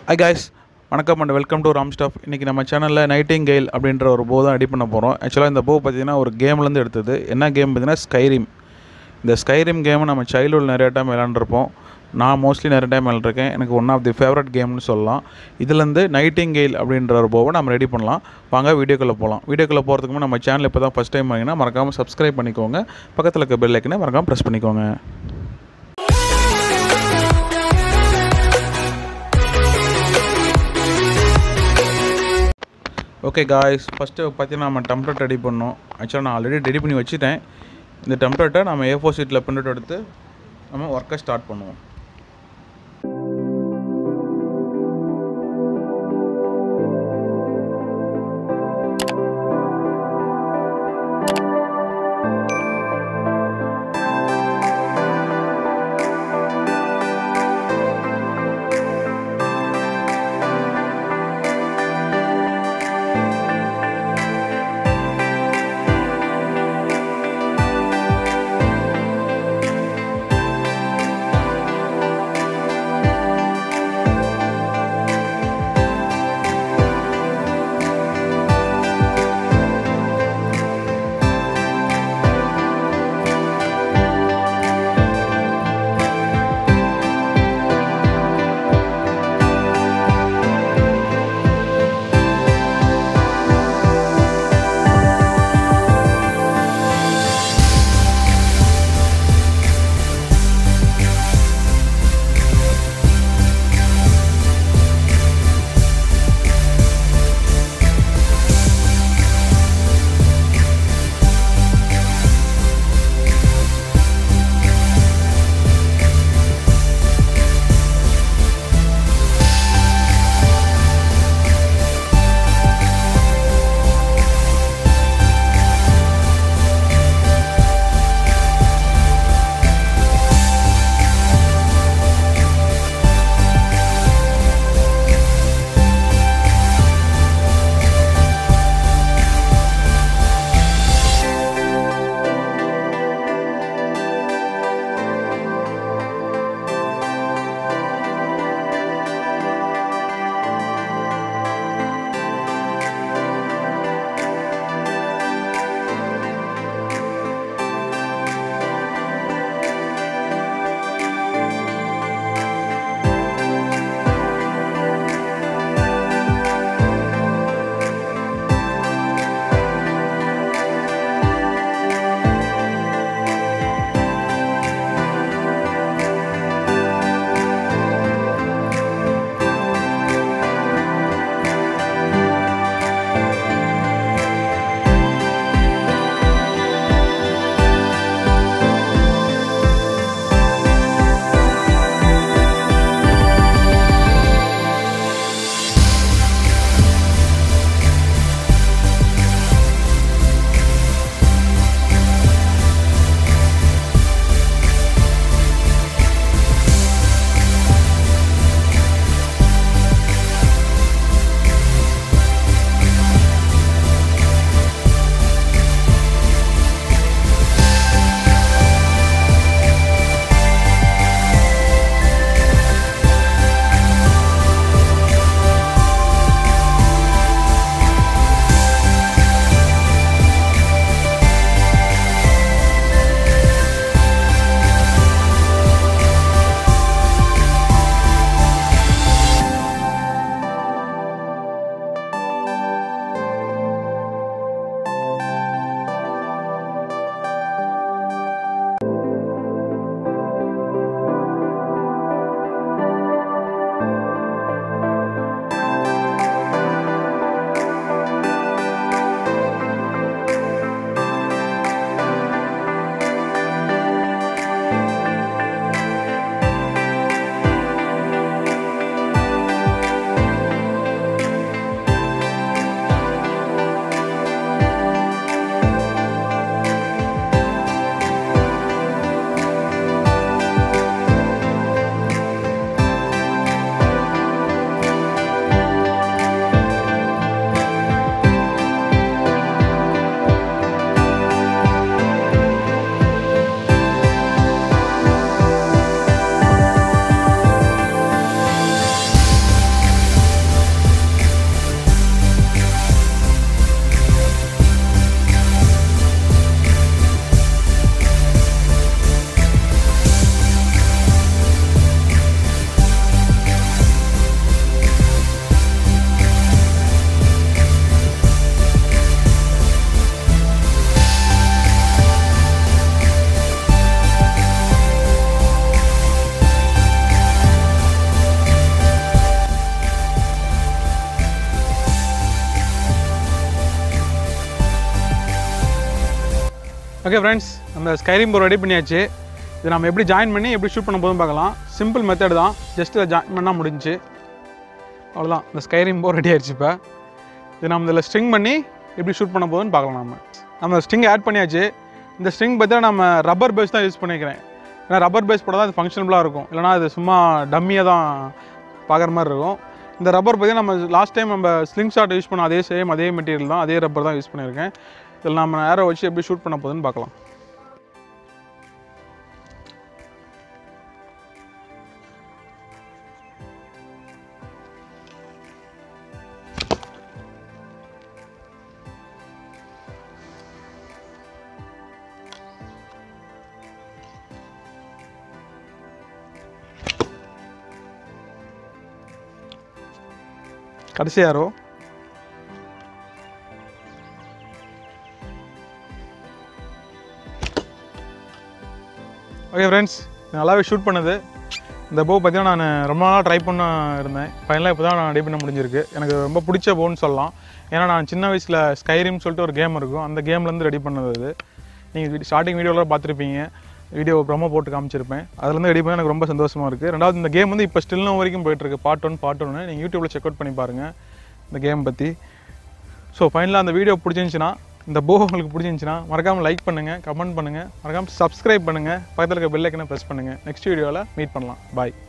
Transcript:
hi guys வணக்கம் and welcome to Ram staff இன்றைக்கி நம்ம சேனலில் நைட்டிங் கெயில் அப்படின்ற ஒரு போ தான் ரெடி பண்ண போகிறோம் ஆக்சுவலாக இந்த போ பார்த்தீங்கன்னா ஒரு கேம்லேருந்து எடுத்தது என்ன கேம் பார்த்தீங்கன்னா ஸ்கைரிம் இந்த ஸ்கைரிம் கேமை நம்ம சைல்டுஹுட் நிறைய டைம் விளாண்டுருப்போம் நான் மோஸ்ட்லி நிறைய டைம் விளாண்டுருக்கேன் எனக்கு ஒன் ஆஃப் தி ஃபேவரட் கேம்னு சொல்லலாம் இதுலேருந்து நைட்டிங் கெயில் அப்படின்ற ஒரு போவை நம்ம ரெடி பண்ணலாம் வாங்க வீடியோக்குள்ளே போகலாம் வீடியோக்குள்ளே போகிறதுக்கு முன்னாடி நம்ம சேனல் இப்போ தான் ஃபஸ்ட் டைம் வாங்கினா மறக்காமல் சப்ஸ்கிரைப் பண்ணிக்கோங்க பக்கத்தில் இருக்க பெல் ஐக்கனை மறக்காமல் ப்ரெஸ் பண்ணிக்கோங்க ஓகே காய்ஸ் ஃபஸ்ட்டு பார்த்தீங்கன்னா நம்ம டெம்ப்ளேட் ரெடி பண்ணோம் ஆக்சுவலாக நான் ஆல்ரெடி ரெடி பண்ணி வச்சுட்டேன் இந்த டெம்ப்ளேட்டை நம்ம ஏ ஃபோர் சீட்டில் பிரிண்ட் எடுத்து நம்ம ஒர்க்கை ஸ்டார்ட் பண்ணுவோம் ஓகே ஃப்ரெண்ட்ஸ் நம்ம ஸ்கைரிம் போர் ரெடி பண்ணியாச்சு இது நம்ம எப்படி ஜாயின் பண்ணி எப்படி ஷூட் பண்ண போதும் பார்க்கலாம் சிம்பிள் மெத்தட் தான் ஜஸ்ட் இதை ஜாயின் பண்ணால் முடிஞ்சுச்சு அவ்வளோதான் இந்த ஸ்கைரிம் போர் ரெடி ஆயிடுச்சு இப்போ இது நம்ம இதில் ஸ்ட்ரிங் பண்ணி எப்படி ஷூட் பண்ண போதும்னு பார்க்கலாம் நம்ம நம்ம ஸ்ட்ரிங் ஆட் பண்ணியாச்சு இந்த ஸ்ட்ரிங் பார்த்தீங்கன்னா நம்ம ரப்பர் பேஸ் தான் யூஸ் பண்ணிக்கிறேன் ஏன்னா ரப்பர் பேஸ் போட தான் இது ஃபங்க்ஷனபுளாக இருக்கும் இல்லைனா இது சும்மா டம்மியாக தான் பார்க்குற மாதிரி இருக்கும் இந்த ரப்பர் பார்த்தீங்கன்னா நம்ம லாஸ்ட் டைம் நம்ம ஸ்லிங் ஷாட் யூஸ் பண்ண அதே சேம் அதே மெட்டீரியல் தான் அதே ரப்பர் தான் யூஸ் பண்ணியிருக்கேன் இதில் நம்ம நேரம் வச்சு எப்படி ஷூட் பண்ண போகுதுன்னு பார்க்கலாம் கடைசி யாரோ ஓகே ஃப்ரெண்ட்ஸ் நல்லாவே ஷூட் பண்ணுது இந்த போ பார்த்தீங்கன்னா நான் ரொம்ப நாளாக ட்ரை பண்ண இருந்தேன் ஃபைனலாக இப்போ தான் நான் ரெடி பண்ண முடிஞ்சிருக்கு எனக்கு ரொம்ப பிடிச்ச போன்னு சொல்லலாம் ஏன்னா நான் சின்ன வயசில் ஸ்கைரிம் சொல்லிட்டு ஒரு கேம் இருக்கும் அந்த கேம்லேருந்து ரெடி பண்ணது அது நீங்கள் ஸ்டார்டிங் வீடியோவில் பார்த்துருப்பீங்க வீடியோ ப்ரொமோ போட்டு காமிச்சிருப்பேன் அதுலேருந்து ரெடி பண்ண எனக்கு ரொம்ப சந்தோஷமாக இருக்குது ரெண்டாவது இந்த கேம் வந்து இப்போ ஸ்டில்லும் வரைக்கும் போயிட்டுருக்கு பார்ட் ஒன் பார்ட் ஒன்று நீங்கள் யூடியூப்பில் செக் அவுட் பண்ணி பாருங்கள் இந்த கேம் பற்றி ஸோ ஃபைனலாக அந்த வீடியோ பிடிச்சிருந்துச்சின்னா இந்த போ உங்களுக்கு பிடிச்சிருந்துச்சின்னா மறக்காமல் லைக் பண்ணுங்கள் கமெண்ட் பண்ணுங்கள் மறக்காமல் சப்ஸ்கிரைப் பண்ணுங்கள் பக்கத்தில் இருக்க பெல் ஐக்கனை ப்ரெஸ் பண்ணுங்கள் நெக்ஸ்ட் வீடியோவில் மீட் பண்ணலாம் பாய்